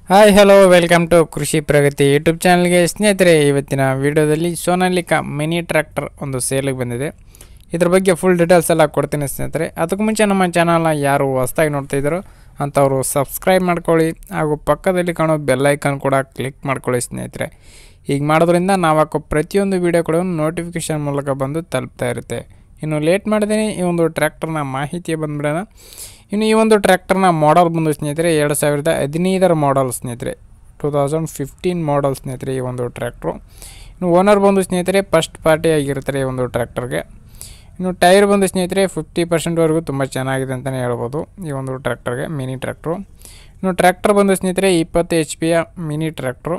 hi hello welcome to ಕೃಷಿ ಪ್ರಗತಿ YouTube ಚಾನಲ್ಗೆ ಸ್ನೇಹಿತರೆ ಇವತ್ತಿನ ವಿಡಿಯೋದಲ್ಲಿ ಸೋನಾಲಿಕಾ ಮಿನಿ ಟ್ರ್ಯಾಕ್ಟರ್ ಒಂದು ಸೇಲಿಗೆ ಬಂದಿದೆ ಇದ್ರ ಬಗ್ಗೆ ಫುಲ್ ಡೀಟೇಲ್ಸ್ ಎಲ್ಲ ಕೊಡ್ತೀನಿ ಸ್ನೇಹಿತರೆ ಅದಕ್ಕೂ ಮುಂಚೆ ನಮ್ಮ ಚಾನಲ್ನ ಯಾರು ಹೊಸ್ದಾಗಿ ನೋಡ್ತಾ ಇದ್ದಾರೋ ಅಂಥವರು ಸಬ್ಸ್ಕ್ರೈಬ್ ಮಾಡ್ಕೊಳ್ಳಿ ಹಾಗೂ ಪಕ್ಕದಲ್ಲಿ ಕಾಣೋ ಬೆಲ್ಲೈಕನ್ ಕೂಡ ಕ್ಲಿಕ್ ಮಾಡ್ಕೊಳ್ಳಿ ಸ್ನೇಹಿತರೆ ಹೀಗೆ ಮಾಡೋದ್ರಿಂದ ನಾವು ಹಾಕೋ ಪ್ರತಿಯೊಂದು ವಿಡಿಯೋ ಕೂಡ ನೋಟಿಫಿಕೇಷನ್ ಮೂಲಕ ಬಂದು ತಲುಪ್ತಾ ಇರುತ್ತೆ ಇನ್ನು ಲೇಟ್ ಮಾಡಿದ್ದೀನಿ ಈ ಒಂದು ಟ್ರ್ಯಾಕ್ಟರ್ನ ಮಾಹಿತಿ ಬಂದ್ಬಿಡೋಣ ಇನ್ನು ಈ ಒಂದು ಟ್ರ್ಯಾಕ್ಟರ್ನ ಮಾಡಲ್ ಬಂದು ಸ್ನೇಹಿತರೆ ಎರಡು ಸಾವಿರದ ಹದಿನೈದರ ಮಾಡಲ್ ಸ್ನೇಹಿತರೆ ಟೂ ತೌಸಂಡ್ ಫಿಫ್ಟೀನ್ ಮಾಡಲ್ ಸ್ನೇಹಿತರೆ ಈ ಒಂದು ಟ್ರ್ಯಾಕ್ಟ್ರು ಇನ್ನು ಓನರ್ ಬಂದು ಸ್ನೇಹಿತರೆ ಫಸ್ಟ್ ಪಾರ್ಟಿ ಆಗಿರ್ತಾರೆ ಈ ಒಂದು ಟ್ರ್ಯಾಕ್ಟರ್ಗೆ ಇನ್ನು ಟೈರ್ ಬಂದು ಸ್ನೇಹಿತರೆ ಫಿಫ್ಟಿ ಪರ್ಸೆಂಟ್ವರೆಗೂ ತುಂಬ ಚೆನ್ನಾಗಿದೆ ಅಂತಲೇ ಹೇಳ್ಬೋದು ಈ ಒಂದು ಟ್ರ್ಯಾಕ್ಟರ್ಗೆ ಮಿನಿ ಟ್ರ್ಯಾಕ್ಟ್ರು ಇನ್ನು ಟ್ರ್ಯಾಕ್ಟರ್ ಬಂದು ಸ್ನೇಹಿತರೆ ಇಪ್ಪತ್ತು ಎಚ್ ಪಿಯ ಮಿನಿ ಟ್ರ್ಯಾಕ್ಟ್ರು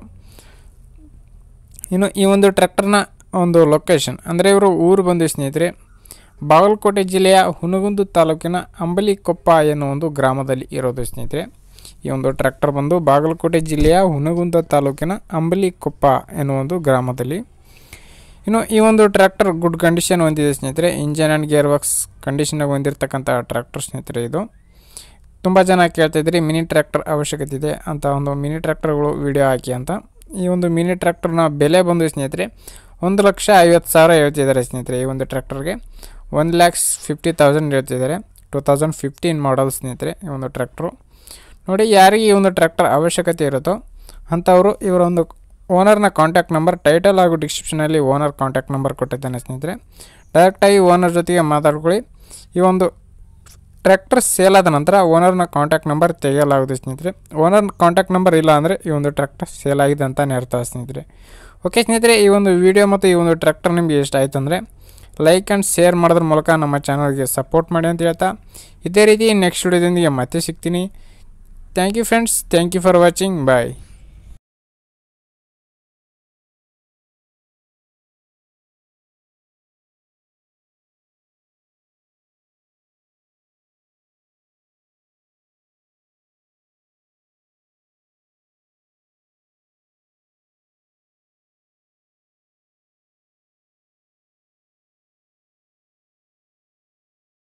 ಇನ್ನು ಈ ಒಂದು ಟ್ರ್ಯಾಕ್ಟರ್ನ ಒಂದು ಲೊಕೇಶನ್ ಅಂದರೆ ಇವರು ಊರು ಬಂದು ಸ್ನೇಹಿತರೆ ಬಾಗಲಕೋಟೆ ಜಿಲ್ಲೆಯ ಹುನಗುಂದ ತಾಲೂಕಿನ ಅಂಬಲಿಕೊಪ್ಪ ಎನ್ನುವ ಒಂದು ಗ್ರಾಮದಲ್ಲಿ ಇರೋದು ಸ್ನೇಹಿತರೆ ಈ ಒಂದು ಟ್ರ್ಯಾಕ್ಟರ್ ಬಂದು ಬಾಗಲಕೋಟೆ ಜಿಲ್ಲೆಯ ಹುನಗುಂದ ತಾಲೂಕಿನ ಅಂಬಲಿಕೊಪ್ಪ ಎನ್ನುವ ಒಂದು ಗ್ರಾಮದಲ್ಲಿ ಇನ್ನು ಈ ಒಂದು ಟ್ರ್ಯಾಕ್ಟರ್ ಗುಡ್ ಕಂಡೀಷನ್ ಹೊಂದಿದೆ ಸ್ನೇಹಿತರೆ ಇಂಜನ್ ಆ್ಯಂಡ್ ಗೇರ್ ಬಾಕ್ಸ್ ಕಂಡೀಷನಾಗಿ ಹೊಂದಿರತಕ್ಕಂಥ ಟ್ರ್ಯಾಕ್ಟರ್ ಸ್ನೇಹಿತರೆ ಇದು ತುಂಬ ಜನ ಕೇಳ್ತಾ ಇದ್ರಿ ಮಿನಿ ಟ್ರ್ಯಾಕ್ಟರ್ ಅವಶ್ಯಕತೆ ಇದೆ ಅಂತ ಒಂದು ಮಿನಿ ಟ್ರ್ಯಾಕ್ಟರ್ಗಳು ವಿಡಿಯೋ ಹಾಕಿ ಅಂತ ಈ ಒಂದು ಮಿನಿ ಟ್ರ್ಯಾಕ್ಟರ್ನ ಬೆಲೆ ಬಂದು ಸ್ನೇಹಿತರೆ ಒಂದು ಲಕ್ಷ ಐವತ್ತು ಸಾವಿರ ಹೇಳ್ತಿದ್ದಾರೆ ಸ್ನೇಹಿತರೆ ಈ ಒಂದು ಟ್ರ್ಯಾಕ್ಟರ್ಗೆ ಒನ್ ಲ್ಯಾಕ್ಸ್ ಫಿಫ್ಟಿ ತೌಸಂಡ್ ಹೇಳ್ತಿದ್ದಾರೆ ಟೂ ತೌಸಂಡ್ ಫಿಫ್ಟೀನ್ ಮಾಡಲ್ ಸ್ನೇಹಿತರೆ ಈ ಒಂದು ಟ್ರ್ಯಾಕ್ಟ್ರು ನೋಡಿ ಯಾರಿಗೆ ಈ ಒಂದು ಟ್ರ್ಯಾಕ್ಟರ್ ಅವಶ್ಯಕತೆ ಇರುತ್ತೋ ಅಂಥವರು ಇವರ ಒಂದು ಓನರ್ನ ಕಾಂಟ್ಯಾಕ್ಟ್ ನಂಬರ್ ಟೈಟಲ್ ಹಾಗೂ ಡಿಸ್ಕ್ರಿಪ್ಷನಲ್ಲಿ ಓನರ್ ಕಾಂಟ್ಯಾಕ್ಟ್ ನಂಬರ್ ಕೊಟ್ಟಿದ್ದಾನೆ ಸ್ನೇಹಿತರೆ ಡೈರೆಕ್ಟಾಗಿ ಓನರ್ ಜೊತೆಗೆ ಮಾತಾಡ್ಕೊಳ್ಳಿ ಈ ಒಂದು ಟ್ರ್ಯಾಕ್ಟರ್ ಸೇಲ್ ಆದ ನಂತರ ಓನರ್ನ ಕಾಂಟ್ಯಾಕ್ಟ್ ನಂಬರ್ ತೆಗೆಯಲಾಗುತ್ತೆ ಸ್ನೇಹಿತರೆ ಓನರ್ ಕಾಂಟ್ಯಾಕ್ಟ್ ನಂಬರ್ ಇಲ್ಲ ಅಂದರೆ ಈ ಒಂದು ಟ್ರ್ಯಾಕ್ಟರ್ ಸೇಲ್ ಆಗಿದೆ ಅಂತಲೇ ಅರ್ಥ ಸ್ನೇಹಿತರೆ ಓಕೆ ಸ್ನೇಹಿತರೆ ಈ ಒಂದು ವಿಡಿಯೋ ಮತ್ತು ಈ ಒಂದು ಟ್ರ್ಯಾಕ್ಟರ್ ನಿಮಗೆ ಇಷ್ಟ ಆಯ್ತು ಅಂದರೆ ಲೈಕ್ ಆ್ಯಂಡ್ ಶೇರ್ ಮಾಡೋದ್ರ ಮೂಲಕ ನಮ್ಮ ಚಾನಲ್ಗೆ ಸಪೋರ್ಟ್ ಮಾಡಿ ಅಂತ ಹೇಳ್ತಾ ಇದೇ ರೀತಿ ನೆಕ್ಸ್ಟ್ ವಿಡಿಯೋದೊಂದಿಗೆ ಮತ್ತೆ ಸಿಗ್ತೀನಿ thank you friends thank you for watching bye